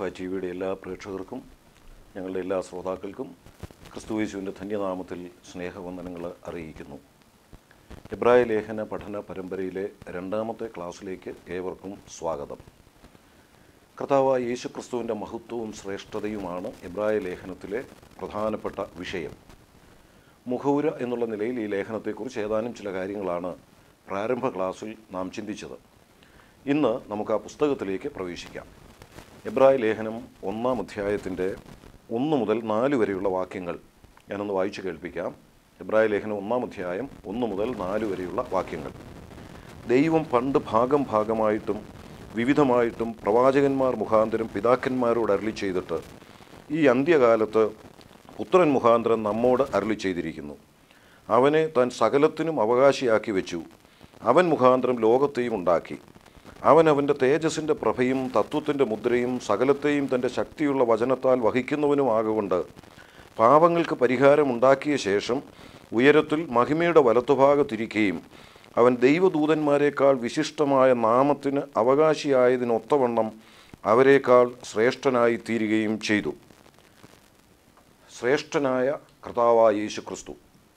T വിയുടെ എല്ലാ പ്രേക്ഷകർക്കും ഞങ്ങളുടെ എല്ലാ ശ്രോതാക്കൾക്കും ക്രിസ്തുവേശുവിൻ്റെ ധന്യനാമത്തിൽ സ്നേഹവന്ദനങ്ങൾ അറിയിക്കുന്നു എബ്രായ ലേഖന പഠന പരമ്പരയിലെ രണ്ടാമത്തെ ക്ലാസ്സിലേക്ക് ഏവർക്കും സ്വാഗതം കർത്താവായ യേശു ക്രിസ്തുവിൻ്റെ മഹത്വവും ശ്രേഷ്ഠതയുമാണ് എബ്രായ ലേഖനത്തിലെ പ്രധാനപ്പെട്ട വിഷയം മുഖവുര എന്നുള്ള നിലയിൽ ഈ ലേഖനത്തെക്കുറിച്ച് ഏതാനും ചില കാര്യങ്ങളാണ് പ്രാരംഭ ക്ലാസ്സിൽ നാം ചിന്തിച്ചത് ഇന്ന് നമുക്ക് ആ പുസ്തകത്തിലേക്ക് പ്രവേശിക്കാം എബ്രായ ലേഖനം ഒന്നാം അധ്യായത്തിൻ്റെ ഒന്ന് മുതൽ നാല് വരെയുള്ള വാക്യങ്ങൾ ഞാനൊന്ന് വായിച്ചു കേൾപ്പിക്കാം എബ്രായ ലേഖനം ഒന്നാം അധ്യായം ഒന്ന് മുതൽ നാല് വരെയുള്ള വാക്യങ്ങൾ ദൈവം പണ്ട് ഭാഗം ഭാഗമായിട്ടും വിവിധമായിട്ടും പ്രവാചകന്മാർ മുഖാന്തരം പിതാക്കന്മാരോട് അരളി ചെയ്തിട്ട് ഈ അന്ത്യകാലത്ത് പുത്രൻ മുഖാന്തരം നമ്മോട് അരളി ചെയ്തിരിക്കുന്നു അവനെ താൻ സകലത്തിനും അവകാശിയാക്കി വെച്ചു അവൻ മുഖാന്തരം ലോകത്തെയും ഉണ്ടാക്കി അവൻ അവൻ്റെ തേജസ്സിൻ്റെ പ്രഭയും തത്വത്തിൻ്റെ മുദ്രയും സകലത്തെയും തൻ്റെ ശക്തിയുള്ള വചനത്താൽ വഹിക്കുന്നവനുമാകൊണ്ട് പാപങ്ങൾക്ക് പരിഹാരം ഉണ്ടാക്കിയ ശേഷം ഉയരത്തിൽ മഹിമയുടെ വലത്തുഭാഗത്തിരിക്കുകയും അവൻ ദൈവദൂതന്മാരെക്കാൾ വിശിഷ്ടമായ നാമത്തിന് അവകാശിയായതിനൊത്തവണ്ണം അവരെക്കാൾ ശ്രേഷ്ഠനായി തീരുകയും ചെയ്തു ശ്രേഷ്ഠനായ കർത്താവായ യേശു ക്രിസ്തു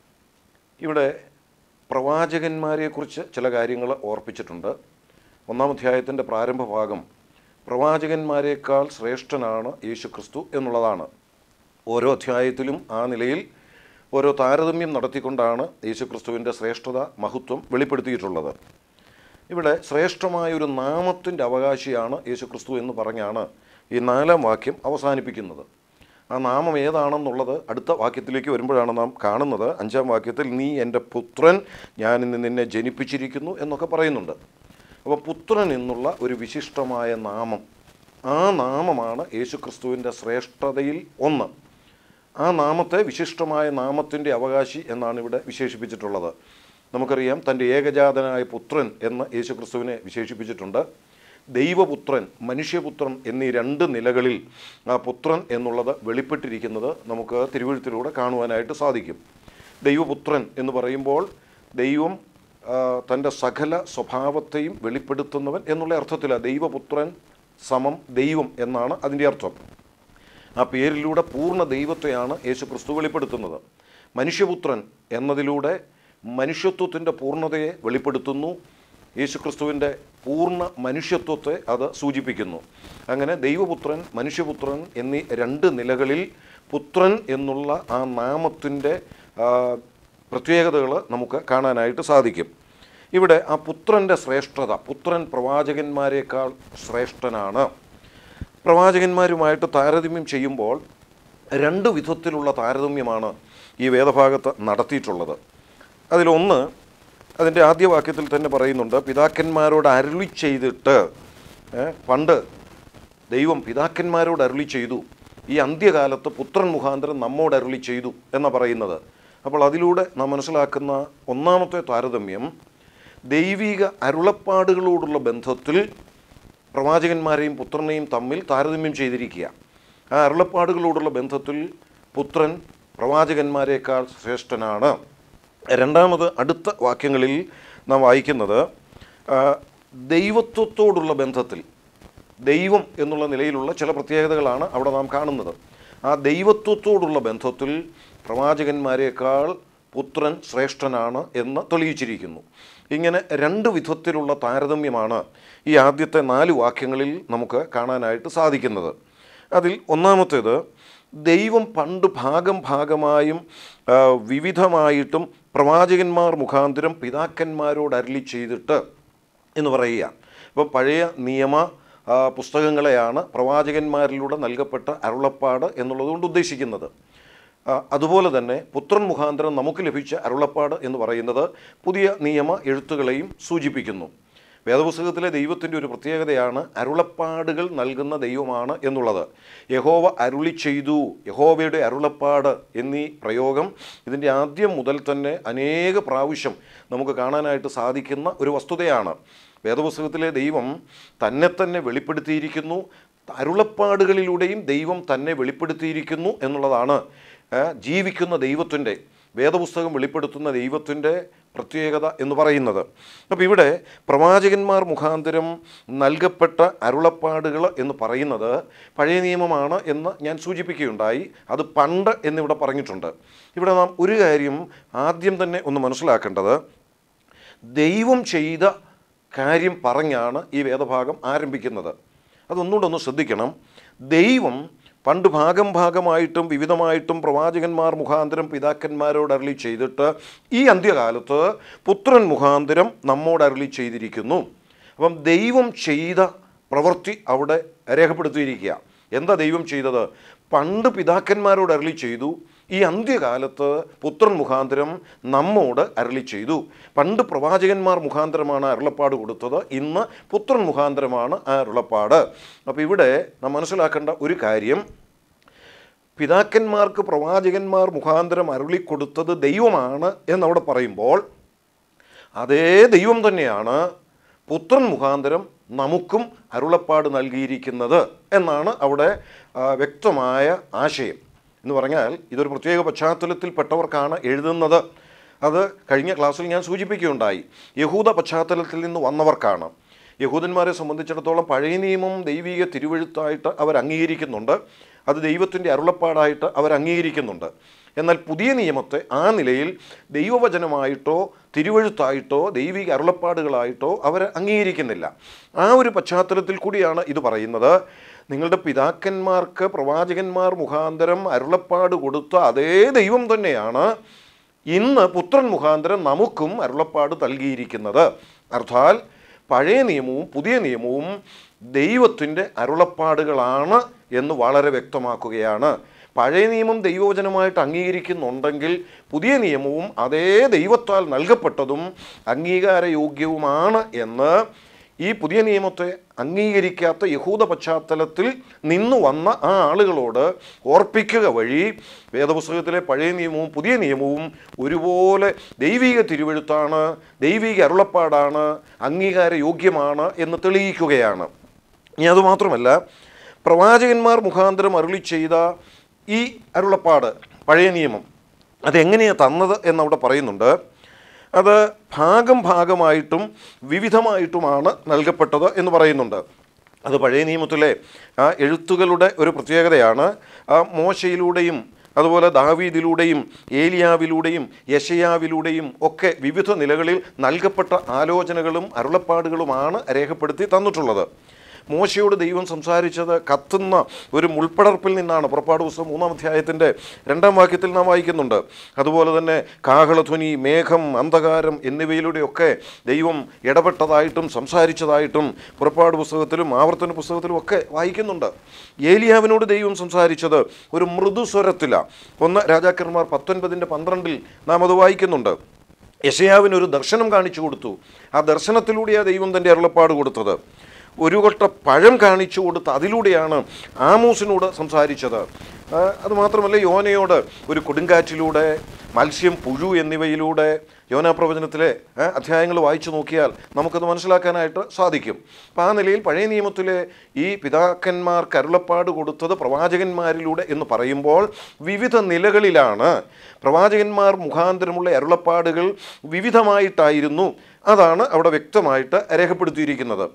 ഇവിടെ പ്രവാചകന്മാരെക്കുറിച്ച് ചില കാര്യങ്ങൾ ഓർപ്പിച്ചിട്ടുണ്ട് ഒന്നാം അധ്യായത്തിൻ്റെ പ്രാരംഭ ഭാഗം പ്രവാചകന്മാരെക്കാൾ ശ്രേഷ്ഠനാണ് യേശു ക്രിസ്തു എന്നുള്ളതാണ് ഓരോ അധ്യായത്തിലും ആ നിലയിൽ ഓരോ താരതമ്യം നടത്തിക്കൊണ്ടാണ് യേശു ക്രിസ്തുവിൻ്റെ ശ്രേഷ്ഠത മഹത്വം വെളിപ്പെടുത്തിയിട്ടുള്ളത് ഇവിടെ ശ്രേഷ്ഠമായ ഒരു നാമത്തിൻ്റെ അവകാശിയാണ് യേശു ക്രിസ്തു എന്ന് പറഞ്ഞാണ് ഈ നാലാം വാക്യം അവസാനിപ്പിക്കുന്നത് ആ നാമം ഏതാണെന്നുള്ളത് അടുത്ത വാക്യത്തിലേക്ക് വരുമ്പോഴാണ് നാം കാണുന്നത് അഞ്ചാം വാക്യത്തിൽ നീ എൻ്റെ പുത്രൻ ഞാൻ ഇന്ന് നിന്നെ ജനിപ്പിച്ചിരിക്കുന്നു എന്നൊക്കെ പറയുന്നുണ്ട് അപ്പോൾ പുത്രൻ എന്നുള്ള ഒരു വിശിഷ്ടമായ നാമം ആ നാമമാണ് യേശുക്രിസ്തുവിൻ്റെ ശ്രേഷ്ഠതയിൽ ഒന്ന് ആ നാമത്തെ വിശിഷ്ടമായ നാമത്തിൻ്റെ അവകാശി എന്നാണ് ഇവിടെ വിശേഷിപ്പിച്ചിട്ടുള്ളത് നമുക്കറിയാം തൻ്റെ ഏകജാതനായ പുത്രൻ എന്ന് യേശുക്രിസ്തുവിനെ വിശേഷിപ്പിച്ചിട്ടുണ്ട് ദൈവപുത്രൻ മനുഷ്യപുത്രൻ എന്നീ രണ്ട് നിലകളിൽ ആ പുത്രൻ എന്നുള്ളത് വെളിപ്പെട്ടിരിക്കുന്നത് നമുക്ക് തിരുവഴുത്തിലൂടെ കാണുവാനായിട്ട് സാധിക്കും ദൈവപുത്രൻ എന്ന് പറയുമ്പോൾ ദൈവം ആ, തൻ്റെ സകല സ്വഭാവത്തെയും വെളിപ്പെടുത്തുന്നവൻ എന്നുള്ള അർത്ഥത്തിലാണ് ദൈവപുത്രൻ സമം ദൈവം എന്നാണ് അതിൻ്റെ അർത്ഥം ആ പേരിലൂടെ പൂർണ്ണ ദൈവത്തെയാണ് യേശു ക്രിസ്തു വെളിപ്പെടുത്തുന്നത് മനുഷ്യപുത്രൻ എന്നതിലൂടെ മനുഷ്യത്വത്തിൻ്റെ പൂർണ്ണതയെ വെളിപ്പെടുത്തുന്നു യേശുക്രിസ്തുവിൻ്റെ പൂർണ്ണ മനുഷ്യത്വത്തെ അത് സൂചിപ്പിക്കുന്നു അങ്ങനെ ദൈവപുത്രൻ മനുഷ്യപുത്രൻ എന്നീ രണ്ട് നിലകളിൽ പുത്രൻ എന്നുള്ള ആ നാമത്തിൻ്റെ പ്രത്യേകതകൾ നമുക്ക് കാണാനായിട്ട് സാധിക്കും ഇവിടെ ആ പുത്രൻ്റെ ശ്രേഷ്ഠത പുത്രൻ പ്രവാചകന്മാരെക്കാൾ ശ്രേഷ്ഠനാണ് പ്രവാചകന്മാരുമായിട്ട് താരതമ്യം ചെയ്യുമ്പോൾ രണ്ട് വിധത്തിലുള്ള താരതമ്യമാണ് ഈ വേദഭാഗത്ത് നടത്തിയിട്ടുള്ളത് അതിലൊന്ന് അതിൻ്റെ ആദ്യ വാക്യത്തിൽ തന്നെ പറയുന്നുണ്ട് പിതാക്കന്മാരോട് അരുളി ചെയ്തിട്ട് ഏ, പണ്ട് ദൈവം പിതാക്കന്മാരോട് അരുളി ചെയ്തു ഈ അന്ത്യകാലത്ത് പുത്രൻ മുഖാന്തരം നമ്മോട് അരുളി ചെയ്തു എന്ന് പറയുന്നത് അപ്പോൾ അതിലൂടെ നാം മനസ്സിലാക്കുന്ന ഒന്നാമത്തെ താരതമ്യം ദൈവിക അരുളപ്പാടുകളോടുള്ള ബന്ധത്തിൽ പ്രവാചകന്മാരെയും പുത്രനെയും തമ്മിൽ താരതമ്യം ചെയ്തിരിക്കുക ആ അരുളപ്പാടുകളോടുള്ള ബന്ധത്തിൽ പുത്രൻ പ്രവാചകന്മാരെക്കാൾ ശ്രേഷ്ഠനാണ് രണ്ടാമത് അടുത്ത വാക്യങ്ങളിൽ നാം വായിക്കുന്നത് ആ, ദൈവത്വത്തോടുള്ള ബന്ധത്തിൽ ദൈവം എന്നുള്ള നിലയിലുള്ള ചില പ്രത്യേകതകളാണ് അവിടെ നാം കാണുന്നത് ആ ദൈവത്വത്തോടുള്ള ബന്ധത്തിൽ പ്രവാചകന്മാരെക്കാൾ പുത്രൻ ശ്രേഷ്ഠനാണ് എന്ന് തെളിയിച്ചിരിക്കുന്നു ഇങ്ങനെ രണ്ട് വിധത്തിലുള്ള താരതമ്യമാണ് ഈ ആദ്യത്തെ നാല് വാക്യങ്ങളിൽ നമുക്ക് കാണാനായിട്ട് സാധിക്കുന്നത് അതിൽ ഒന്നാമത്തേത് ദൈവം പണ്ട് ഭാഗം ഭാഗമായും ആ, വിവിധമായിട്ടും പ്രവാചകന്മാർ മുഖാന്തരം പിതാക്കന്മാരോട് അരളി ചെയ്തിട്ട് എന്ന് പറയുക ഇപ്പോൾ പഴയ നിയമ ആ, പുസ്തകങ്ങളെയാണ് പ്രവാചകന്മാരിലൂടെ നൽകപ്പെട്ട അരുളപ്പാട് എന്നുള്ളതുകൊണ്ട് ഉദ്ദേശിക്കുന്നത് ആ, അതുപോലെ തന്നെ പുത്രൻ മുഖാന്തരം നമുക്ക് ലഭിച്ച അരുളപ്പാട് എന്ന് പറയുന്നത് പുതിയ നിയമ എഴുത്തുകളെയും സൂചിപ്പിക്കുന്നു വേദപുസ്തകത്തിലെ ദൈവത്തിൻ്റെ ഒരു പ്രത്യേകതയാണ് അരുളപ്പാടുകൾ നൽകുന്ന ദൈവമാണ് എന്നുള്ളത് യഹോവ അരുളി ചെയ്തു യഹോവയുടെ അരുളപ്പാട് എന്നീ പ്രയോഗം ഇതിൻ്റെ ആദ്യം മുതൽ തന്നെ അനേക പ്രാവശ്യം നമുക്ക് കാണാനായിട്ട് സാധിക്കുന്ന ഒരു വസ്തുതയാണ് വേദപുസ്തകത്തിലെ ദൈവം തന്നെ തന്നെ വെളിപ്പെടുത്തിയിരിക്കുന്നു അരുളപ്പാടുകളിലൂടെയും ദൈവം തന്നെ വെളിപ്പെടുത്തിയിരിക്കുന്നു എന്നുള്ളതാണ് ആ, ജീവിക്കുന്ന ദൈവത്തിൻ്റെ വേദപുസ്തകം വെളിപ്പെടുത്തുന്ന ദൈവത്തിൻ്റെ പ്രത്യേകത എന്ന് പറയുന്നത് അപ്പോൾ ഇവിടെ പ്രവാചകന്മാർ മുഖാന്തരം നൽകപ്പെട്ട അരുളപ്പാടുകൾ എന്ന് പറയുന്നത് പഴയ നിയമമാണ് എന്ന് ഞാൻ സൂചിപ്പിക്കുകയുണ്ടായി അത് പണ്ട് എന്നിവിടെ പറഞ്ഞിട്ടുണ്ട് ഇവിടെ നാം ഒരു കാര്യം ആദ്യം തന്നെ ഒന്ന് മനസ്സിലാക്കേണ്ടത് ദൈവം ചെയ്ത കാര്യം പറഞ്ഞാണ് ഈ വേദഭാഗം ആരംഭിക്കുന്നത് അതൊന്നുകൂടെ ഒന്ന് ശ്രദ്ധിക്കണം ദൈവം പണ്ട് ഭാഗം ഭാഗമായിട്ടും വിവിധമായിട്ടും പ്രവാചകന്മാർ മുഖാന്തരം പിതാക്കന്മാരോട് അരളി ചെയ്തിട്ട് ഈ അന്ത്യകാലത്ത് പുത്രൻ മുഖാന്തരം നമ്മോട് അരളി ചെയ്തിരിക്കുന്നു അപ്പം ദൈവം ചെയ്ത പ്രവൃത്തി അവിടെ രേഖപ്പെടുത്തിയിരിക്കുക എന്താ ദൈവം ചെയ്തത് പണ്ട് പിതാക്കന്മാരോട് അരളി ചെയ്തു ഈ അന്ത്യകാലത്ത് പുത്രൻ മുഖാന്തരം നമ്മോട് അരളി ചെയ്തു പണ്ട് പ്രവാചകന്മാർ മുഖാന്തരമാണ് അരുളപ്പാട് കൊടുത്തത് ഇന്ന് പുത്രൻ മുഖാന്തരമാണ് ആ അരുളപ്പാട് അപ്പോൾ ഇവിടെ നാം മനസ്സിലാക്കേണ്ട ഒരു കാര്യം പിതാക്കന്മാർക്ക് പ്രവാചകന്മാർ മുഖാന്തരം അരുളി കൊടുത്തത് ദൈവമാണ് എന്നവിടെ പറയുമ്പോൾ അതേ ദൈവം തന്നെയാണ് പുത്രൻ മുഖാന്തരം നമുക്കും അരുളപ്പാട് നൽകിയിരിക്കുന്നത് എന്നാണ് അവിടെ ആ, വ്യക്തമായ ആശയം എന്ന് പറഞ്ഞാൽ ഇതൊരു പ്രത്യേക പശ്ചാത്തലത്തിൽപ്പെട്ടവർക്കാണ് എഴുതുന്നത് അത് കഴിഞ്ഞ ക്ലാസ്സിൽ ഞാൻ സൂചിപ്പിക്കുകയുണ്ടായി യഹൂദ പശ്ചാത്തലത്തിൽ നിന്ന് വന്നവർക്കാണ് യഹൂദന്മാരെ സംബന്ധിച്ചിടത്തോളം പഴയ നിയമം ദൈവിക തിരുവഴുത്തായിട്ട് അവർ അംഗീകരിക്കുന്നുണ്ട് അത് ദൈവത്തിൻ്റെ അരുളപ്പാടായിട്ട് അവർ അംഗീകരിക്കുന്നുണ്ട് എന്നാൽ പുതിയ നിയമത്തെ ആ നിലയിൽ ദൈവവചനമായിട്ടോ തിരുവഴുത്തായിട്ടോ ദൈവിക അരുളപ്പാടുകളായിട്ടോ അവർ അംഗീകരിക്കുന്നില്ല ആ ഒരു പശ്ചാത്തലത്തിൽ കൂടിയാണ് ഇത് പറയുന്നത് നിങ്ങളുടെ പിതാക്കന്മാർക്ക് പ്രവാചകന്മാർ മുഖാന്തരം അരുളപ്പാട് കൊടുത്ത അതേ ദൈവം തന്നെയാണ് ഇന്ന് പുത്രൻ മുഖാന്തരം നമുക്കും അരുളപ്പാട് നൽകിയിരിക്കുന്നത് അർത്ഥാൽ പഴയ നിയമവും പുതിയ നിയമവും ദൈവത്തിൻ്റെ അരുളപ്പാടുകളാണ് എന്ന് വളരെ വ്യക്തമാക്കുകയാണ് പഴയ നിയമം ദൈവവചനമായിട്ട് അംഗീകരിക്കുന്നുണ്ടെങ്കിൽ പുതിയ നിയമവും അതേ ദൈവത്താൽ നൽകപ്പെട്ടതും അംഗീകാരയോഗ്യവുമാണ് എന്ന് ഈ പുതിയ നിയമത്തെ അംഗീകരിക്കാത്ത യഹൂദ പശ്ചാത്തലത്തിൽ നിന്നു വന്ന ആ ആളുകളോട് ഓർപ്പിക്കുക വഴി വേദപുസ്തകത്തിലെ പഴയ നിയമവും പുതിയ നിയമവും ഒരുപോലെ ദൈവിക തിരുവഴുത്താണ് ദൈവിക അരുളപ്പാടാണ് അംഗീകാരയോഗ്യമാണ് എന്ന് തെളിയിക്കുകയാണ് ഇനി അതുമാത്രമല്ല പ്രവാചകന്മാർ മുഖാന്തരം അരുളി ചെയ്ത ഈ അരുളപ്പാട് പഴയ നിയമം അതെങ്ങനെയാണ് തന്നത് എന്നവിടെ പറയുന്നുണ്ട് അത് ഭാഗം ഭാഗമായിട്ടും വിവിധമായിട്ടുമാണ് നൽകപ്പെട്ടത് എന്ന് പറയുന്നുണ്ട് അത് പഴയ നിയമത്തിലെ ആ എഴുത്തുകളുടെ ഒരു പ്രത്യേകതയാണ് ആ മോശയിലൂടെയും അതുപോലെ ദാവീദിലൂടെയും ഏലിയാവിലൂടെയും യശയാവിലൂടെയും ഒക്കെ വിവിധ നിലകളിൽ നൽകപ്പെട്ട ആലോചനകളും അരുളപ്പാടുകളുമാണ് രേഖപ്പെടുത്തി തന്നിട്ടുള്ളത് മോശയോട് ദൈവം സംസാരിച്ചത് കത്തുന്ന ഒരു മുൾപ്പടർപ്പിൽ നിന്നാണ് പുറപ്പാട് പുസ്തകം മൂന്നാം അധ്യായത്തിൻ്റെ രണ്ടാം വാക്യത്തിൽ നാം വായിക്കുന്നുണ്ട് അതുപോലെ തന്നെ കാഹളധ്വനി മേഘം അന്ധകാരം എന്നിവയിലൂടെയൊക്കെ ദൈവം ഇടപെട്ടതായിട്ടും സംസാരിച്ചതായിട്ടും പുറപ്പാട് പുസ്തകത്തിലും ആവർത്തന പുസ്തകത്തിലും ഒക്കെ വായിക്കുന്നുണ്ട് ഏലിയാവിനോട് ദൈവം സംസാരിച്ചത് ഒരു മൃദുസ്വരത്തിലാണ് ഒന്ന് രാജാക്കന്മാർ പത്തൊൻപതിൻ്റെ പന്ത്രണ്ടിൽ നാം അത് വായിക്കുന്നുണ്ട് യശയാവിന് ഒരു ദർശനം കാണിച്ചു കൊടുത്തു ആ ദർശനത്തിലൂടെയാണ് ദൈവം തൻ്റെ അരുളപ്പാട് കൊടുത്തത് ഒരു കൊട്ട പഴം കാണിച്ചു കൊടുത്ത് അതിലൂടെയാണ് ആമോസിനോട് സംസാരിച്ചത് ആ, അതുമാത്രമല്ല യോനയോട് ഒരു കൊടുങ്കാറ്റിലൂടെ മത്സ്യം പുഴു എന്നിവയിലൂടെ യോനാ പ്രവചനത്തിലെ ആ, അധ്യായങ്ങൾ വായിച്ചു നോക്കിയാൽ നമുക്കത് മനസ്സിലാക്കാനായിട്ട് സാധിക്കും അപ്പം ആ നിലയിൽ പഴയ നിയമത്തിലെ ഈ പിതാക്കന്മാർക്ക് അരുളപ്പാട് കൊടുത്തത് പ്രവാചകന്മാരിലൂടെ എന്ന് പറയുമ്പോൾ വിവിധ നിലകളിലാണ് പ്രവാചകന്മാർ മുഖാന്തരമുള്ള അരുളപ്പാടുകൾ വിവിധമായിട്ടായിരുന്നു അതാണ് അവിടെ വ്യക്തമായിട്ട് രേഖപ്പെടുത്തിയിരിക്കുന്നത്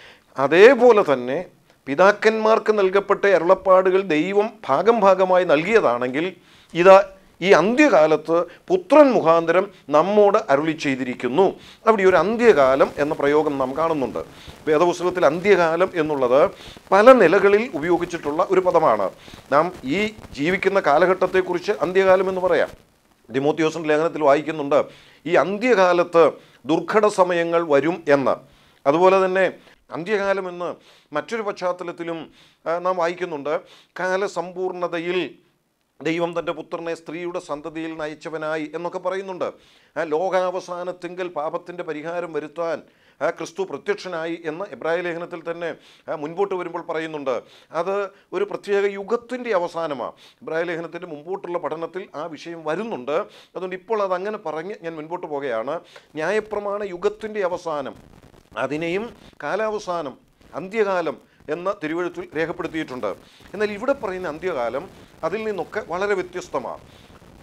അതേപോലെ തന്നെ പിതാക്കന്മാർക്ക് നൽകപ്പെട്ട അരുളപ്പാടുകൾ ദൈവം ഭാഗം ഭാഗമായി നൽകിയതാണെങ്കിൽ ഇതാ ഈ അന്ത്യകാലത്ത് പുത്രൻ മുഖാന്തരം നമ്മോട് അരുളി ചെയ്തിരിക്കുന്നു അവിടെ ഈ ഒരു അന്ത്യകാലം എന്ന പ്രയോഗം നാം കാണുന്നുണ്ട് വേദപുസ്തകത്തിൽ അന്ത്യകാലം എന്നുള്ളത് പല നിലകളിൽ ഉപയോഗിച്ചിട്ടുള്ള ഒരു പദമാണ് നാം ഈ ജീവിക്കുന്ന കാലഘട്ടത്തെക്കുറിച്ച് അന്ത്യകാലം എന്ന് പറയാം ഡിമോത്തിയോസിൻ്റെ ലേഖനത്തിൽ വായിക്കുന്നുണ്ട് ഈ അന്ത്യകാലത്ത് ദുർഘട സമയങ്ങൾ വരും എന്ന് അതുപോലെ തന്നെ അന്ത്യകാലം എന്ന് മറ്റൊരു പശ്ചാത്തലത്തിലും ആ, നാം വായിക്കുന്നുണ്ട് കാലസമ്പൂർണതയിൽ ദൈവം തൻ്റെ പുത്രനെ സ്ത്രീയുടെ സന്തതിയിൽ നയിച്ചവനായി എന്നൊക്കെ പറയുന്നുണ്ട് ആ, ലോകാവസാനത്തിങ്കൽ പാപത്തിൻ്റെ പരിഹാരം വരുത്താൻ ആ, ക്രിസ്തു പ്രത്യക്ഷനായി എന്ന് എബ്രായ ലേഖനത്തിൽ തന്നെ ആ, മുൻപോട്ട് വരുമ്പോൾ പറയുന്നുണ്ട് അത് ഒരു പ്രത്യേക യുഗത്തിൻ്റെ അവസാനമാണ് എബ്രായ ലേഖനത്തിൻ്റെ മുമ്പോട്ടുള്ള പഠനത്തിൽ ആ വിഷയം വരുന്നുണ്ട് അതുകൊണ്ട് ഇപ്പോൾ അത് അങ്ങനെ പറഞ്ഞ് ഞാൻ മുൻപോട്ട് പോകുകയാണ് ന്യായപ്രമാണ യുഗത്തിൻ്റെ അവസാനം അതിനെയും കാലാവസാനം അന്ത്യകാലം എന്ന തിരുവഴുത്തിൽ രേഖപ്പെടുത്തിയിട്ടുണ്ട് എന്നാൽ ഇവിടെ പറയുന്ന അന്ത്യകാലം അതിൽ നിന്നൊക്കെ വളരെ വ്യത്യസ്തമാണ്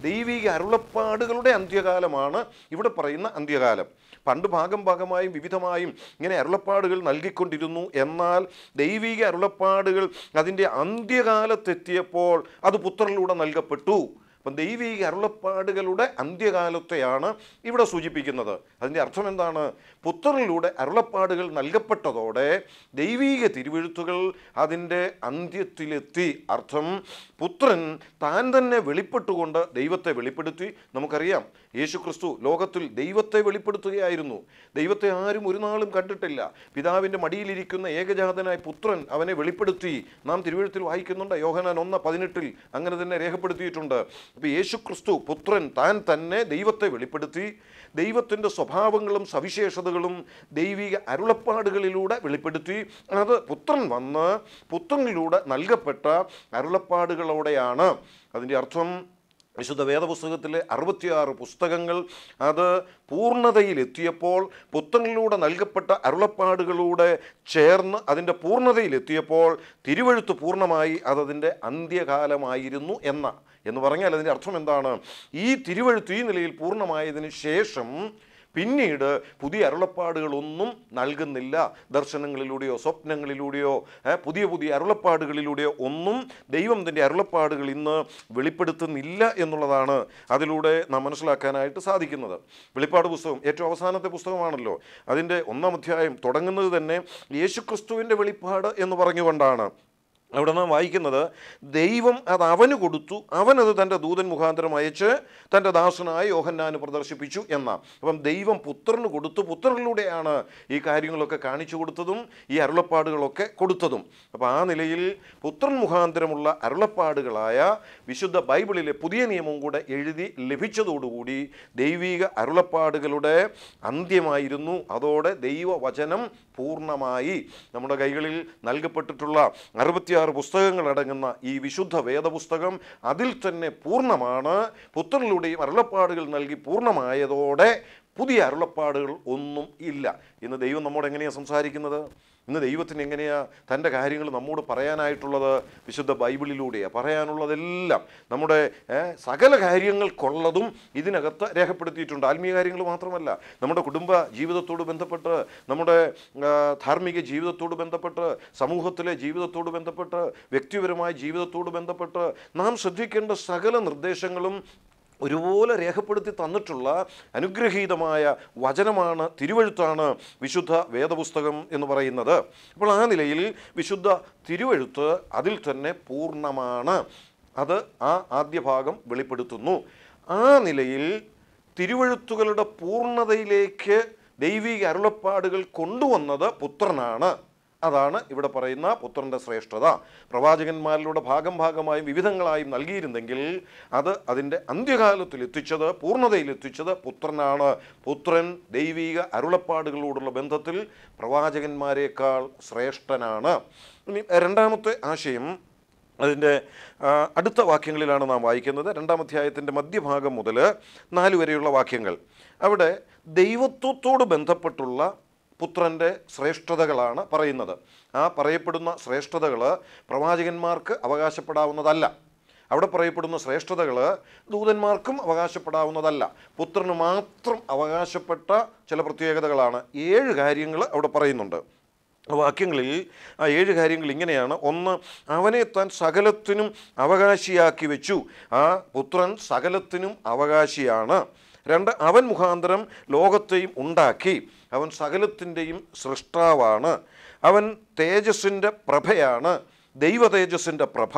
ദൈവിക അരുളപ്പാടുകളുടെ അന്ത്യകാലമാണ് ഇവിടെ പറയുന്ന അന്ത്യകാലം പണ്ട് ഭാഗം ഭാഗമായും വിവിധമായും ഇങ്ങനെ അരുളപ്പാടുകൾ നൽകിക്കൊണ്ടിരുന്നു എന്നാൽ ദൈവിക അരുളപ്പാടുകൾ അതിൻ്റെ അന്ത്യകാലത്തെത്തിയപ്പോൾ അത് പുത്രനിലൂടെ നൽകപ്പെട്ടു അപ്പം ദൈവിക അരുളപ്പാടുകളുടെ അന്ത്യകാലത്തെയാണ് ഇവിടെ സൂചിപ്പിക്കുന്നത് അതിൻ്റെ അർത്ഥം എന്താണ് പുത്രനിലൂടെ അരുളപ്പാടുകൾ നൽകപ്പെട്ടതോടെ ദൈവീക തിരുവെഴുത്തുകൾ അതിൻ്റെ അന്ത്യത്തിലെത്തി അർത്ഥം പുത്രൻ താൻ തന്നെ വെളിപ്പെട്ടുകൊണ്ട് ദൈവത്തെ വെളിപ്പെടുത്തി നമുക്കറിയാം യേശു ക്രിസ്തു ലോകത്തിൽ ദൈവത്തെ വെളിപ്പെടുത്തുകയായിരുന്നു ദൈവത്തെ ആരും ഒരു നാളും കണ്ടിട്ടില്ല പിതാവിൻ്റെ മടിയിലിരിക്കുന്ന ഏകജാതനായ പുത്രൻ അവനെ വെളിപ്പെടുത്തി നാം തിരുവഴുത്തിൽ വായിക്കുന്നുണ്ട് യോഹനാൻ ഒന്ന് പതിനെട്ടിൽ അങ്ങനെ തന്നെ രേഖപ്പെടുത്തിയിട്ടുണ്ട് അപ്പോൾ യേശു ക്രിസ്തു പുത്രൻ താൻ തന്നെ ദൈവത്തെ വെളിപ്പെടുത്തി ദൈവത്തിൻ്റെ സ്വഭാവങ്ങളും സവിശേഷതകളും ദൈവിക അരുളപ്പാടുകളിലൂടെ വെളിപ്പെടുത്തി അത് പുത്രൻ വന്ന് പുത്രനിലൂടെ നൽകപ്പെട്ട അരുളപ്പാടുകളോടെയാണ് അതിൻ്റെ അർത്ഥം വിശുദ്ധ വേദപുസ്തകത്തിലെ അറുപത്തിയാറ് പുസ്തകങ്ങൾ അത് പൂർണ്ണതയിലെത്തിയപ്പോൾ പുത്രനിലൂടെ നൽകപ്പെട്ട അരുളപ്പാടുകളൂടെ ചേർന്ന് അതിൻ്റെ പൂർണ്ണതയിലെത്തിയപ്പോൾ തിരുവഴുത്ത് പൂർണ്ണമായി അതതിൻ്റെ അന്ത്യകാലമായിരുന്നു എന്ന എന്ന് പറഞ്ഞാൽ അതിൻ്റെ അർത്ഥം എന്താണ് ഈ തിരുവഴുത്ത് ഈ നിലയിൽ പൂർണ്ണമായതിനു ശേഷം പിന്നീട് പുതിയ അരുളപ്പാടുകളൊന്നും നൽകുന്നില്ല ദർശനങ്ങളിലൂടെയോ സ്വപ്നങ്ങളിലൂടെയോ ഏ, പുതിയ പുതിയ അരുളപ്പാടുകളിലൂടെയോ ഒന്നും ദൈവം തൻ്റെ അരുളപ്പാടുകൾ ഇന്ന് വെളിപ്പെടുത്തുന്നില്ല എന്നുള്ളതാണ് അതിലൂടെ നാം മനസ്സിലാക്കാനായിട്ട് സാധിക്കുന്നത് വെളിപ്പാട് പുസ്തകം ഏറ്റവും അവസാനത്തെ പുസ്തകമാണല്ലോ അതിൻ്റെ ഒന്നാം അധ്യായം തുടങ്ങുന്നത് തന്നെ യേശുക്രിസ്തുവിൻ്റെ വെളിപ്പാട് എന്ന് പറഞ്ഞുകൊണ്ടാണ് അവിടെ നാം വായിക്കുന്നത് ദൈവം അത് അവന് കൊടുത്തു അവനത് തൻ്റെ ദൂതൻ മുഖാന്തരം അയച്ച് തൻ്റെ ദാസനായ യോഹന്നാന് പ്രദർശിപ്പിച്ചു എന്ന അപ്പം ദൈവം പുത്രന് കൊടുത്തു പുത്രനിലൂടെയാണ് ഈ കാര്യങ്ങളൊക്കെ കാണിച്ചു കൊടുത്തതും ഈ അരുളപ്പാടുകളൊക്കെ കൊടുത്തതും അപ്പോൾ ആ നിലയിൽ പുത്രൻ മുഖാന്തരമുള്ള അരുളപ്പാടുകളായ വിശുദ്ധ ബൈബിളിലെ പുതിയ നിയമവും കൂടെ എഴുതി ലഭിച്ചതോടുകൂടി ദൈവിക അരുളപ്പാടുകളുടെ അന്ത്യമായിരുന്നു അതോടെ ദൈവവചനം പൂർണ്ണമായി നമ്മുടെ കൈകളിൽ നൽകപ്പെട്ടിട്ടുള്ള അറുപത്തിയാറ് പുസ്തകങ്ങൾ അടങ്ങുന്ന ഈ വിശുദ്ധ വേദപുസ്തകം അതിൽ തന്നെ പൂർണ്ണമാണ് പുത്രനിലൂടെയും അരുളപ്പാടുകൾ നൽകി പൂർണ്ണമായതോടെ പുതിയ അരുളപ്പാടുകൾ ഒന്നും ഇല്ല ഇന്ന് ദൈവം നമ്മോട് എങ്ങനെയാണ് സംസാരിക്കുന്നത് ഇന്ന് ദൈവത്തിന് എങ്ങനെയാ തൻ്റെ കാര്യങ്ങൾ നമ്മോട് പറയാനായിട്ടുള്ളത് വിശുദ്ധ ബൈബിളിലൂടെയാണ് പറയാനുള്ളതെല്ലാം നമ്മുടെ ഏ, സകല കാര്യങ്ങൾക്കുള്ളതും ഇതിനകത്ത് രേഖപ്പെടുത്തിയിട്ടുണ്ട് ആത്മീയ കാര്യങ്ങൾ മാത്രമല്ല നമ്മുടെ കുടുംബ ജീവിതത്തോട് ബന്ധപ്പെട്ട് നമ്മുടെ ആ, ധാർമ്മിക ജീവിതത്തോട് ബന്ധപ്പെട്ട് സമൂഹത്തിലെ ജീവിതത്തോട് ബന്ധപ്പെട്ട് വ്യക്തിപരമായ ജീവിതത്തോട് ബന്ധപ്പെട്ട് നാം ശ്രദ്ധിക്കേണ്ട സകല നിർദ്ദേശങ്ങളും ഒരുപോലെ രേഖപ്പെടുത്തി തന്നിട്ടുള്ള അനുഗ്രഹീതമായ വചനമാണ് തിരുവഴുത്താണ് വിശുദ്ധ വേദപുസ്തകം എന്ന് പറയുന്നത് അപ്പോൾ ആ നിലയിൽ വിശുദ്ധ തിരുവഴുത്ത് അതിൽ തന്നെ പൂർണ്ണമാണ് അത് ആ ആദ്യ ഭാഗം വെളിപ്പെടുത്തുന്നു ആ നിലയിൽ തിരുവഴുത്തുകളുടെ പൂർണ്ണതയിലേക്ക് ദൈവിക അരുളപ്പാടുകൾ കൊണ്ടുവന്നത് പുത്രനാണ് അതാണ് ഇവിടെ പറയുന്ന പുത്രൻ്റെ ശ്രേഷ്ഠത പ്രവാചകന്മാരിലൂടെ ഭാഗം ഭാഗമായും വിവിധങ്ങളായും നൽകിയിരുന്നെങ്കിൽ അത് അതിൻ്റെ അന്ത്യകാലത്തിൽ എത്തിച്ചത് പൂർണ്ണതയിൽ എത്തിച്ചത് പുത്രനാണ് പുത്രൻ ദൈവിക അരുളപ്പാടുകളോടുള്ള ബന്ധത്തിൽ പ്രവാചകന്മാരെക്കാൾ ശ്രേഷ്ഠനാണ് ഇനി രണ്ടാമത്തെ ആശയം അതിൻ്റെ ആ, അടുത്ത വാക്യങ്ങളിലാണ് നാം വായിക്കുന്നത് രണ്ടാം അധ്യായത്തിൻ്റെ മധ്യഭാഗം മുതൽ നാല് വരെയുള്ള വാക്യങ്ങൾ അവിടെ ദൈവത്വത്തോട് ബന്ധപ്പെട്ടുള്ള പുത്രൻ്റെ ശ്രേഷ്ഠതകളാണ് പറയുന്നത് ആ പറയപ്പെടുന്ന ശ്രേഷ്ഠതകൾ പ്രവാചകന്മാർക്ക് അവകാശപ്പെടാവുന്നതല്ല അവിടെ പറയപ്പെടുന്ന ശ്രേഷ്ഠതകൾ ദൂതന്മാർക്കും അവകാശപ്പെടാവുന്നതല്ല പുത്രന് മാത്രം അവകാശപ്പെട്ട ചില പ്രത്യേകതകളാണ് ഏഴ് കാര്യങ്ങൾ അവിടെ പറയുന്നുണ്ട് വാക്യങ്ങളിൽ ആ ഏഴ് കാര്യങ്ങൾ ഇങ്ങനെയാണ് ഒന്ന് അവനെ താൻ സകലത്തിനും അവകാശിയാക്കി വെച്ചു ആ പുത്രൻ സകലത്തിനും അവകാശിയാണ് രണ്ട് അവൻ മുഖാന്തരം ലോകത്തെയും ഉണ്ടാക്കി അവൻ സകലത്തിൻ്റെയും സൃഷ്ടാവാണ് അവൻ തേജസ്സിൻ്റെ പ്രഭയാണ് ദൈവ തേജസ്സിൻ്റെ പ്രഭ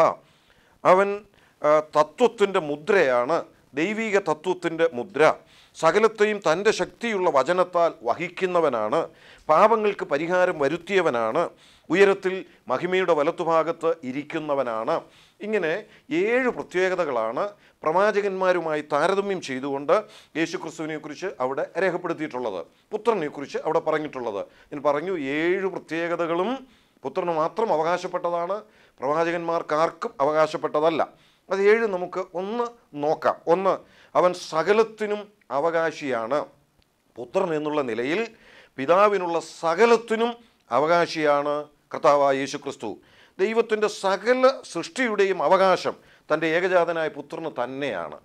അവൻ തത്വത്തിൻ്റെ മുദ്രയാണ് ദൈവിക തത്വത്തിൻ്റെ മുദ്ര സകലത്തെയും തൻ്റെ ശക്തിയുള്ള വചനത്താൽ വഹിക്കുന്നവനാണ് പാപങ്ങൾക്ക് പരിഹാരം വരുത്തിയവനാണ് ഉയരത്തിൽ മഹിമയുടെ വലത്തുഭാഗത്ത് ഇരിക്കുന്നവനാണ് ഇങ്ങനെ ഏഴ് പ്രത്യേകതകളാണ് പ്രവാചകന്മാരുമായി താരതമ്യം ചെയ്തുകൊണ്ട് യേശുക്രിസ്തുവിനെക്കുറിച്ച് അവിടെ രേഖപ്പെടുത്തിയിട്ടുള്ളത് പുത്രനെക്കുറിച്ച് അവിടെ പറഞ്ഞിട്ടുള്ളത് ഞാൻ പറഞ്ഞു ഏഴ് പ്രത്യേകതകളും പുത്രന് മാത്രം അവകാശപ്പെട്ടതാണ് പ്രവാചകന്മാർക്കാർക്കും അവകാശപ്പെട്ടതല്ല അത് ഏഴ് നമുക്ക് ഒന്ന് നോക്കാം ഒന്ന് അവൻ സകലത്തിനും അവകാശിയാണ് പുത്രൻ എന്നുള്ള നിലയിൽ പിതാവിനുള്ള സകലത്തിനും അവകാശിയാണ് കർത്താവായ യേശു ക്രിസ്തു ദൈവത്തിൻ്റെ സകല സൃഷ്ടിയുടെയും അവകാശം തൻ്റെ ഏകജാതനായ പുത്രന് തന്നെയാണ്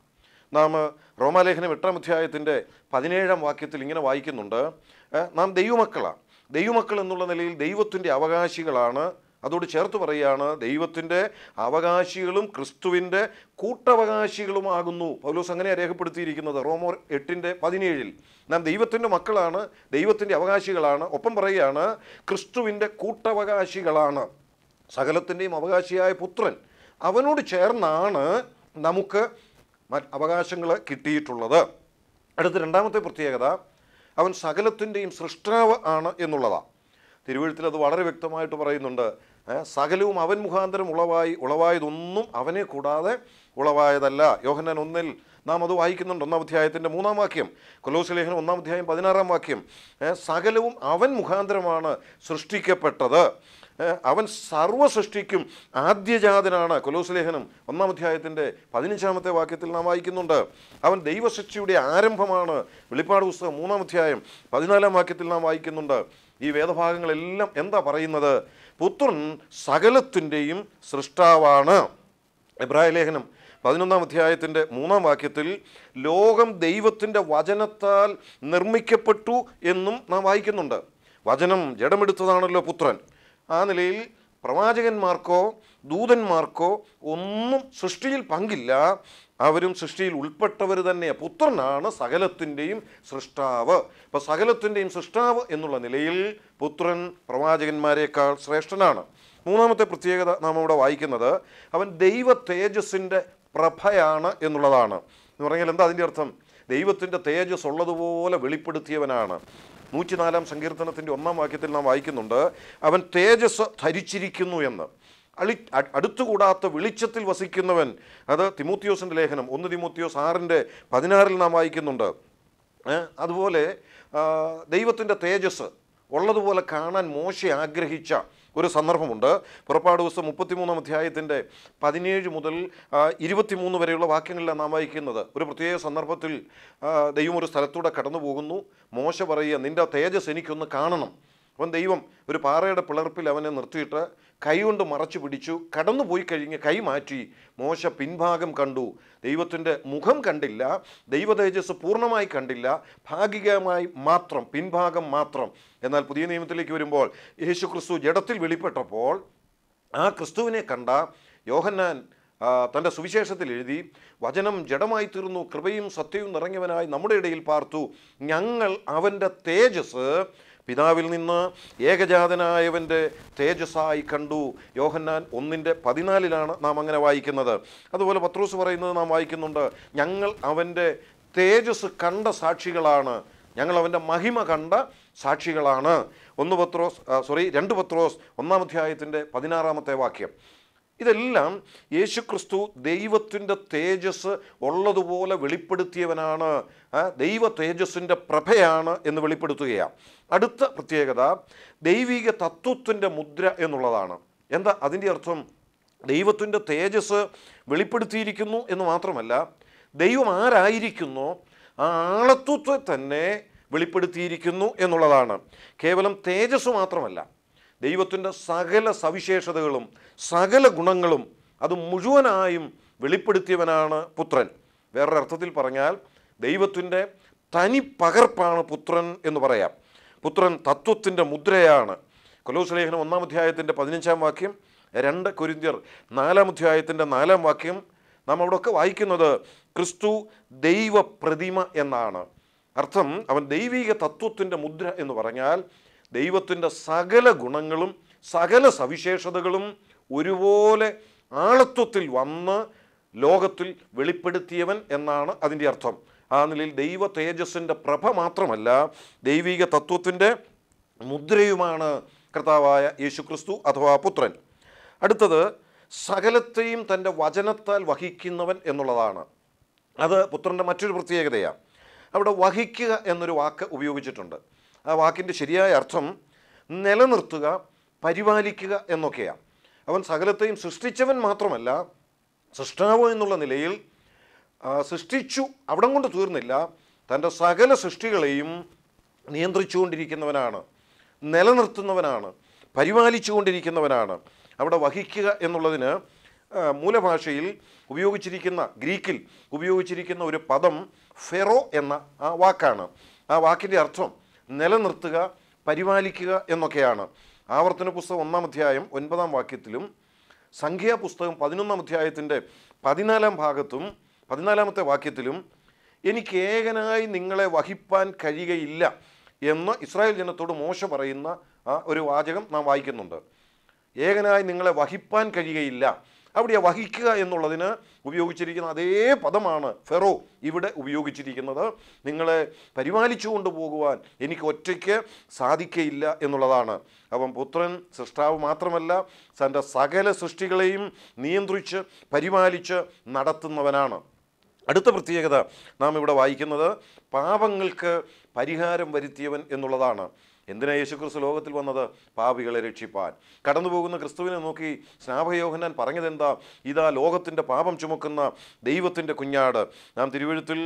നാം റോമാലേഖനം എട്ടാം അധ്യായത്തിൻ്റെ പതിനേഴാം വാക്യത്തിൽ ഇങ്ങനെ വായിക്കുന്നുണ്ട് ഏ, നാം ദൈവമക്കളാണ് ദൈവമക്കൾ എന്നുള്ള നിലയിൽ ദൈവത്തിൻ്റെ അവകാശികളാണ് അതോട് ചേർത്ത് പറയുകയാണ് ദൈവത്തിൻ്റെ അവകാശികളും ക്രിസ്തുവിൻ്റെ കൂട്ടവകാശികളുമാകുന്നു പൗലോസ് അങ്ങനെയാണ് രേഖപ്പെടുത്തിയിരിക്കുന്നത് റോമോ എട്ടിൻ്റെ പതിനേഴിൽ നാം ദൈവത്തിൻ്റെ മക്കളാണ് ദൈവത്തിൻ്റെ അവകാശികളാണ് ഒപ്പം പറയുകയാണ് ക്രിസ്തുവിൻ്റെ കൂട്ടവകാശികളാണ് സകലത്തിൻ്റെയും അവകാശിയായ പുത്രൻ അവനോട് ചേർന്നാണ് നമുക്ക് മറ്റ് അവകാശങ്ങൾ കിട്ടിയിട്ടുള്ളത് അടുത്ത രണ്ടാമത്തെ പ്രത്യേകത അവൻ സകലത്തിൻ്റെയും സൃഷ്ടാവ് ആണ് എന്നുള്ളതാണ് തിരുവഴുത്തിൽ അത് വളരെ വ്യക്തമായിട്ട് പറയുന്നുണ്ട് ഏ, സകലവും അവൻ മുഖാന്തരം ഉളവായി ഉളവായതൊന്നും അവനെ കൂടാതെ ഉളവായതല്ല യോഹന്നാൻ ഒന്നിൽ നാം അത് വായിക്കുന്നുണ്ട് ഒന്നാം അധ്യായത്തിൻ്റെ മൂന്നാം വാക്യം കൊലോസ് ലേഖനം ഒന്നാം അധ്യായം പതിനാറാം വാക്യം ഏ, സകലവും അവൻ മുഖാന്തരമാണ് സൃഷ്ടിക്കപ്പെട്ടത് ഏ, അവൻ സർവ്വ സൃഷ്ടിക്കും ആദ്യജാതനാണ് കൊലോസ് ലേഖനം ഒന്നാം അധ്യായത്തിൻ്റെ പതിനഞ്ചാമത്തെ വാക്യത്തിൽ നാം വായിക്കുന്നുണ്ട് അവൻ ദൈവസൃഷ്ടിയുടെ ആരംഭമാണ് വെളിപ്പാട് പുസ്തകം മൂന്നാം അധ്യായം പതിനാലാം വാക്യത്തിൽ നാം വായിക്കുന്നുണ്ട് ഈ വേദഭാഗങ്ങളെല്ലാം എന്താ പറയുന്നത് പുത്രൻ സകലത്തിൻ്റെയും സൃഷ്ടാവാണ് എബ്രായ ലേഖനം പതിനൊന്നാം അധ്യായത്തിൻ്റെ മൂന്നാം വാക്യത്തിൽ ലോകം ദൈവത്തിൻ്റെ വചനത്താൽ നിർമ്മിക്കപ്പെട്ടു എന്നും നാം വായിക്കുന്നുണ്ട് വചനം ജഡമെടുത്തതാണല്ലോ പുത്രൻ ആ നിലയിൽ പ്രവാചകന്മാർക്കോ ദൂതന്മാർക്കോ ഒന്നും സൃഷ്ടിയിൽ പങ്കില്ല അവരും സൃഷ്ടിയിൽ ഉൾപ്പെട്ടവർ തന്നെ പുത്രനാണ് സകലത്തിൻ്റെയും സൃഷ്ടാവ് അപ്പോൾ സകലത്തിൻ്റെയും സൃഷ്ടാവ് എന്നുള്ള നിലയിൽ പുത്രൻ പ്രവാചകന്മാരെക്കാൾ ശ്രേഷ്ഠനാണ് മൂന്നാമത്തെ പ്രത്യേകത നാം ഇവിടെ വായിക്കുന്നത് അവൻ ദൈവ തേജസ്സിൻ്റെ പ്രഭയാണ് എന്നുള്ളതാണ് എന്ന് പറഞ്ഞാൽ എന്താ അതിൻ്റെ അർത്ഥം ദൈവത്തിൻ്റെ തേജസ് ഉള്ളതുപോലെ വെളിപ്പെടുത്തിയവനാണ് നൂറ്റിനാലാം സങ്കീർത്തനത്തിൻ്റെ ഒന്നാം വാക്യത്തിൽ നാം വായിക്കുന്നുണ്ട് അവൻ തേജസ് ധരിച്ചിരിക്കുന്നു എന്ന് അളി അ- അടുത്തുകൂടാത്ത വെളിച്ചത്തിൽ വസിക്കുന്നവൻ അത് തിമോത്തിയോസിൻ്റെ ലേഖനം ഒന്ന് തിമോത്തിയോസ് ആറിൻ്റെ പതിനാറിൽ നാം വായിക്കുന്നുണ്ട് ഏ, അതുപോലെ ദൈവത്തിൻ്റെ തേജസ് ഉള്ളതുപോലെ കാണാൻ മോശ ആഗ്രഹിച്ച ഒരു സന്ദർഭമുണ്ട് പുറപ്പാട് ദിവസം മുപ്പത്തിമൂന്നാം അധ്യായത്തിൻ്റെ പതിനേഴ് മുതൽ ആ, ഇരുപത്തിമൂന്ന് വരെയുള്ള വാക്യങ്ങളിലാണ് നാം വായിക്കുന്നത് ഒരു പ്രത്യേക സന്ദർഭത്തിൽ ആ, ദൈവം ഒരു സ്ഥലത്തൂടെ കടന്നു പോകുന്നു മോശ പറയുക നിൻ്റെ തേജസ് എനിക്കൊന്ന് കാണണം അവൻ ദൈവം ഒരു പാറയുടെ പിളർപ്പിൽ അവനെ നിർത്തിയിട്ട് കൈകൊണ്ട് മറച്ചു പിടിച്ചു കടന്നു പോയി കഴിഞ്ഞ് കൈ മാറ്റി മോശ പിൻഭാഗം കണ്ടു ദൈവത്തിൻ്റെ മുഖം കണ്ടില്ല ദൈവ തേജസ് പൂർണ്ണമായി കണ്ടില്ല ഭാഗികമായി മാത്രം പിൻഭാഗം മാത്രം എന്നാൽ പുതിയ നിയമത്തിലേക്ക് വരുമ്പോൾ യേശു ക്രിസ്തു ജഡത്തിൽ വെളിപ്പെട്ടപ്പോൾ ആ ക്രിസ്തുവിനെ കണ്ട യോഹന്നാൻ ആ, തൻ്റെ സുവിശേഷത്തിൽ എഴുതി വചനം ജഡമായി തീർന്നു കൃപയും സത്യവും നിറഞ്ഞവനായി നമ്മുടെ ഇടയിൽ പാർത്തു ഞങ്ങൾ അവൻ്റെ തേജസ് പിതാവിൽ നിന്ന് ഏകജാതനായവൻ്റെ തേജസ്സായി കണ്ടു യോഹന്നാൻ ഒന്നിൻ്റെ പതിനാലിലാണ് നാം അങ്ങനെ വായിക്കുന്നത് അതുപോലെ പത്രോസ് പറയുന്നത് നാം വായിക്കുന്നുണ്ട് ഞങ്ങൾ അവൻ്റെ തേജസ് കണ്ട സാക്ഷികളാണ് ഞങ്ങൾ അവൻ്റെ മഹിമ കണ്ട സാക്ഷികളാണ് ഒന്ന് പത്രോസ് ആ, സോറി രണ്ട് പത്രോസ് ഒന്നാം അധ്യായത്തിൻ്റെ പതിനാറാമത്തെ വാക്യം ഇതെല്ലാം യേശുക്രിസ്തു ദൈവത്തിൻ്റെ തേജസ് ഉള്ളതുപോലെ വെളിപ്പെടുത്തിയവനാണ് ആ, ദൈവ തേജസ്സിൻ്റെ പ്രഭയാണ് എന്ന് വെളിപ്പെടുത്തുകയാണ് അടുത്ത പ്രത്യേകത ദൈവിക തത്വത്തിൻ്റെ മുദ്ര എന്നുള്ളതാണ് എന്താ അതിൻ്റെ അർത്ഥം ദൈവത്തിൻ്റെ തേജസ് വെളിപ്പെടുത്തിയിരിക്കുന്നു എന്ന് മാത്രമല്ല ദൈവം ആരായിരിക്കുന്നോ ആ ആളത്വത്തെ തന്നെ വെളിപ്പെടുത്തിയിരിക്കുന്നു എന്നുള്ളതാണ് കേവലം തേജസ് മാത്രമല്ല ദൈവത്തിൻ്റെ സകല സവിശേഷതകളും സകല ഗുണങ്ങളും അത് മുഴുവനായും വെളിപ്പെടുത്തിയവനാണ് പുത്രൻ വേറൊരർത്ഥത്തിൽ പറഞ്ഞാൽ ദൈവത്തിൻ്റെ തനി പകർപ്പാണ് പുത്രൻ എന്ന് പറയാം പുത്രൻ തത്വത്തിൻ്റെ മുദ്രയാണ് കൊലോസ് ലേഖനം ഒന്നാം അധ്യായത്തിൻ്റെ പതിനഞ്ചാം വാക്യം രണ്ട് കൊരിന്ത്യർ നാലാം അധ്യായത്തിൻ്റെ നാലാം വാക്യം നാം അവിടെയൊക്കെ വായിക്കുന്നത് ക്രിസ്തു ദൈവ പ്രതിമ എന്നാണ് അർത്ഥം അവൻ ദൈവിക തത്വത്തിൻ്റെ മുദ്ര എന്ന് പറഞ്ഞാൽ ദൈവത്തിൻ്റെ സകല ഗുണങ്ങളും സകല സവിശേഷതകളും ഒരുപോലെ ആളത്വത്തിൽ വന്ന് ലോകത്തിൽ വെളിപ്പെടുത്തിയവൻ എന്നാണ് അതിൻ്റെ അർത്ഥം ആ നിലയിൽ ദൈവ തേജസ്സിൻ്റെ പ്രഭ മാത്രമല്ല ദൈവിക തത്വത്തിൻ്റെ മുദ്രയുമാണ് കർത്താവായ യേശുക്രിസ്തു അഥവാ പുത്രൻ അടുത്തത് സകലത്തെയും തൻ്റെ വചനത്താൽ വഹിക്കുന്നവൻ എന്നുള്ളതാണ് അത് പുത്രൻ്റെ മറ്റൊരു പ്രത്യേകതയാണ് അവിടെ വഹിക്കുക എന്നൊരു വാക്ക് ഉപയോഗിച്ചിട്ടുണ്ട് ആ വാക്കിൻ്റെ ശരിയായ അർത്ഥം നിലനിർത്തുക പരിപാലിക്കുക എന്നൊക്കെയാണ് അവൻ സകലത്തെയും സൃഷ്ടിച്ചവൻ മാത്രമല്ല സൃഷ്ടാവ് എന്നുള്ള നിലയിൽ ആ, സൃഷ്ടിച്ചു അവിടം കൊണ്ട് തീർന്നില്ല തൻ്റെ സകല സൃഷ്ടികളെയും നിയന്ത്രിച്ചുകൊണ്ടിരിക്കുന്നവനാണ് നിലനിർത്തുന്നവനാണ് പരിപാലിച്ചുകൊണ്ടിരിക്കുന്നവനാണ് അവിടെ വഹിക്കുക എന്നുള്ളതിന് ആ, മൂലഭാഷയിൽ ഉപയോഗിച്ചിരിക്കുന്ന ഗ്രീക്കിൽ ഉപയോഗിച്ചിരിക്കുന്ന ഒരു പദം ഫെറോ എന്ന ആ വാക്കാണ് ആ വാക്കിൻ്റെ അർത്ഥം നിലനിർത്തുക പരിപാലിക്കുക എന്നൊക്കെയാണ് ആവർത്തന പുസ്തകം ഒന്നാം അധ്യായം ഒൻപതാം വാക്യത്തിലും സംഖ്യാപുസ്തകം പതിനൊന്നാം അധ്യായത്തിൻ്റെ പതിനാലാം ഭാഗത്തും പതിനാലാമത്തെ വാക്യത്തിലും എനിക്ക് ഏകനായി നിങ്ങളെ വഹിപ്പാൻ കഴിയുകയില്ല എന്ന് ഇസ്രായേൽ ജനത്തോട് മോശ പറയുന്ന ആ ഒരു വാചകം നാം വായിക്കുന്നുണ്ട് ഏകനായി നിങ്ങളെ വഹിപ്പാൻ കഴിയുകയില്ല അവിടെ ആ വഹിക്കുക എന്നുള്ളതിന് ഉപയോഗിച്ചിരിക്കുന്ന അതേ പദമാണ് ഫെറോ ഇവിടെ ഉപയോഗിച്ചിരിക്കുന്നത് നിങ്ങളെ പരിപാലിച്ചു കൊണ്ടുപോകുവാൻ എനിക്ക് ഒറ്റയ്ക്ക് സാധിക്കയില്ല എന്നുള്ളതാണ് അപ്പം പുത്രൻ സൃഷ്ടാവ് മാത്രമല്ല തൻ്റെ സകല സൃഷ്ടികളെയും നിയന്ത്രിച്ച് പരിപാലിച്ച് നടത്തുന്നവനാണ് അടുത്ത പ്രത്യേകത നാം ഇവിടെ വായിക്കുന്നത് പാപങ്ങൾക്ക് പരിഹാരം വരുത്തിയവൻ എന്നുള്ളതാണ് എന്തിനാ യേശുക്രിസ്തു ലോകത്തിൽ വന്നത് പാപികളെ രക്ഷിപ്പാൻ കടന്നു പോകുന്ന ക്രിസ്തുവിനെ നോക്കി സ്നാപയോഹനാൻ പറഞ്ഞതെന്താ ഇതാ ലോകത്തിൻ്റെ പാപം ചുമക്കുന്ന ദൈവത്തിൻ്റെ കുഞ്ഞാട് നാം തിരുവഴുത്തിൽ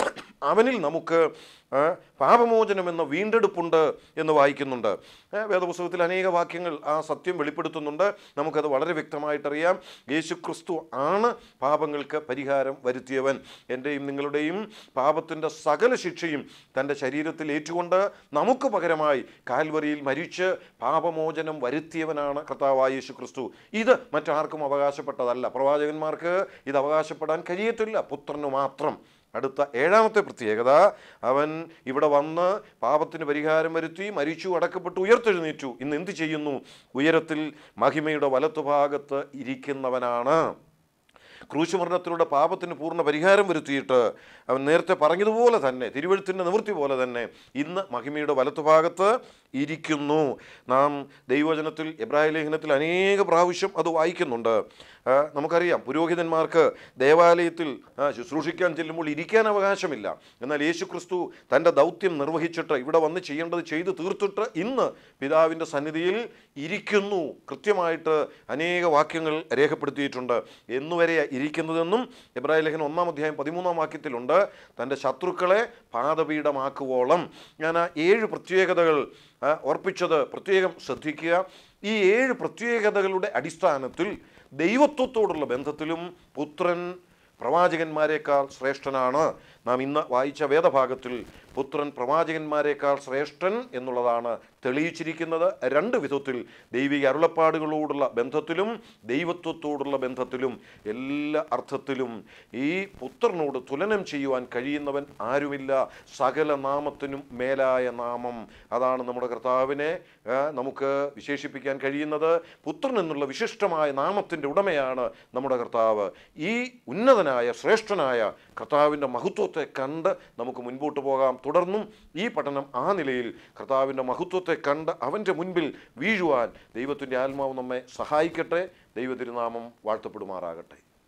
അവനിൽ നമുക്ക് ആ, പാപമോചനം എന്ന വീണ്ടെടുപ്പുണ്ട് എന്ന് വായിക്കുന്നുണ്ട് ഏ, വേദപുസ്തകത്തിൽ അനേക വാക്യങ്ങൾ ആ സത്യം വെളിപ്പെടുത്തുന്നുണ്ട് നമുക്കത് വളരെ വ്യക്തമായിട്ടറിയാം യേശുക്രിസ്തു ആണ് പാപങ്ങൾക്ക് പരിഹാരം വരുത്തിയവൻ എൻ്റെയും നിങ്ങളുടെയും പാപത്തിൻ്റെ സകല ശിക്ഷയും തൻ്റെ ശരീരത്തിൽ ഏറ്റുകൊണ്ട് നമുക്ക് പകരമായി കാൽവരിയിൽ മരിച്ച് പാപമോചനം വരുത്തിയവനാണ് കർത്താവായ യേശു ക്രിസ്തു ഇത് മറ്റാർക്കും അവകാശപ്പെട്ടതല്ല പ്രവാചകന്മാർക്ക് ഇത് അവകാശപ്പെടാൻ കഴിയത്തില്ല പുത്രന് മാത്രം അടുത്ത ഏഴാമത്തെ പ്രത്യേകത അവൻ ഇവിടെ വന്ന് പാപത്തിന് പരിഹാരം വരുത്തി മരിച്ചു അടക്കപ്പെട്ടു ഉയർത്തെഴുന്നേറ്റു ഇന്ന് എന്ത് ചെയ്യുന്നു ഉയരത്തിൽ മഹിമയുടെ വലത്തുഭാഗത്ത് ഇരിക്കുന്നവനാണ് ക്രൂശുമരണത്തിലൂടെ പാപത്തിന് പൂർണ്ണ പരിഹാരം വരുത്തിയിട്ട് അവൻ നേരത്തെ പറഞ്ഞതുപോലെ തന്നെ തിരുവഴുത്തിൻ്റെ നിവൃത്തി പോലെ തന്നെ ഇന്ന് മഹിമയുടെ വലത്തുഭാഗത്ത് ഇരിക്കുന്നു നാം ദൈവവചനത്തിൽ എബ്രാഹിം ലേഖനത്തിൽ അനേക പ്രാവശ്യം അത് വായിക്കുന്നുണ്ട് ആ, നമുക്കറിയാം പുരോഹിതന്മാർക്ക് ദേവാലയത്തിൽ ആ, ശുശ്രൂഷിക്കാൻ ചെല്ലുമ്പോൾ ഇരിക്കാൻ അവകാശമില്ല എന്നാൽ യേശു ക്രിസ്തു തൻ്റെ ദൗത്യം നിർവഹിച്ചിട്ട് ഇവിടെ വന്ന് ചെയ്യേണ്ടത് ചെയ്തു തീർത്തിട്ട് ഇന്ന് പിതാവിൻ്റെ സന്നിധിയിൽ ഇരിക്കുന്നു കൃത്യമായിട്ട് അനേക വാക്യങ്ങൾ രേഖപ്പെടുത്തിയിട്ടുണ്ട് എന്നുവരെ ഇരിക്കുന്നതെന്നും എബ്രാഹിം ലേഖനം ഒന്നാം അധ്യായം പതിമൂന്നാം വാക്യത്തിലുണ്ട് തൻ്റെ ശത്രുക്കളെ പാദപീഠമാക്കുവോളം ഞാൻ ആ ഏഴ് പ്രത്യേകതകൾ ആ, ഓർപ്പിച്ചത് പ്രത്യേകം ശ്രദ്ധിക്കുക ഈ ഏഴ് പ്രത്യേകതകളുടെ അടിസ്ഥാനത്തിൽ ദൈവത്വത്തോടുള്ള ബന്ധത്തിലും പുത്രൻ പ്രവാചകന്മാരെക്കാൾ ശ്രേഷ്ഠനാണ് നാം ഇന്ന് വായിച്ച വേദഭാഗത്തിൽ പുത്രൻ പ്രവാചകന്മാരെക്കാൾ ശ്രേഷ്ഠൻ എന്നുള്ളതാണ് തെളിയിച്ചിരിക്കുന്നത് രണ്ട് വിധത്തിൽ ദൈവിക അരുളപ്പാടുകളോടുള്ള ബന്ധത്തിലും ദൈവത്വത്തോടുള്ള ബന്ധത്തിലും എല്ലാ അർത്ഥത്തിലും ഈ പുത്രനോട് തുലനം ചെയ്യുവാൻ കഴിയുന്നവൻ ആരുമില്ല സകല നാമത്തിനും മേലായ നാമം അതാണ് നമ്മുടെ കർത്താവിനെ ആ, നമുക്ക് വിശേഷിപ്പിക്കാൻ കഴിയുന്നത് പുത്രൻ എന്നുള്ള വിശിഷ്ടമായ നാമത്തിൻ്റെ ഉടമയാണ് നമ്മുടെ കർത്താവ് ഈ ഉന്നതനായ ശ്രേഷ്ഠനായ കർത്താവിൻ്റെ മഹത്വത്തെ കണ്ട് നമുക്ക് മുൻപോട്ട് പോകാം തുടർന്നും ഈ പഠനം ആ നിലയിൽ കർത്താവിൻ്റെ മഹത്വത്തെ കണ്ട് അവൻ്റെ മുൻപിൽ വീഴുവാൻ ദൈവത്തിൻ്റെ ആത്മാവ് നമ്മെ സഹായിക്കട്ടെ ദൈവത്തിരുനാമം വാഴ്ത്തപ്പെടുമാറാകട്ടെ